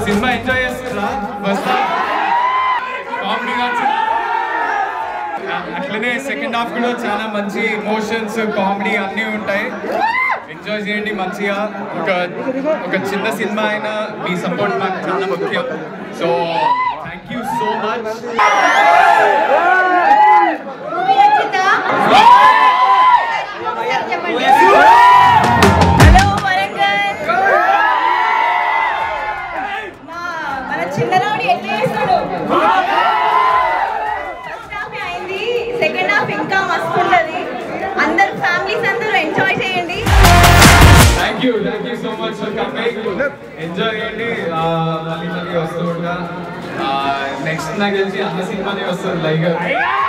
cinema enjoy చేస్తున్నా first కామెడీగా అట్లనే సెకండ్ హాఫ్ కూడా చాలా మంచి ఎమోషన్స్ కామెడీ అన్నీ ఉంటాయి ఎంజాయ్ చేయండి మంచిగా ఒక ఒక చిన్న సినిమా అయినా మీ సపోర్ట్ మాకు చాలా ముఖ్యం so thank you so much movie నచ్చిందా ఒకసారి చెప్పండి హలో వరంగల్ మా మన చిన్ననాడు ఎట్లా చేస్తాడు ఫస్ట్ హాఫ్ అయింది సెకండ్ హాఫ్ ఇంకా మస్తు ఉంటుంది అందరు ఫ్యామిలీస్ అందరూ ఎంజాయ్ చేయండి thank you thank you so much for coming enjoy చేయండి ఆ, మళ్ళీ మళ్ళీ వస్తూ ఉంటా నెక్స్ట్ నాకు తెలిసి అన్న సినిమానే వస్తుంది లైక్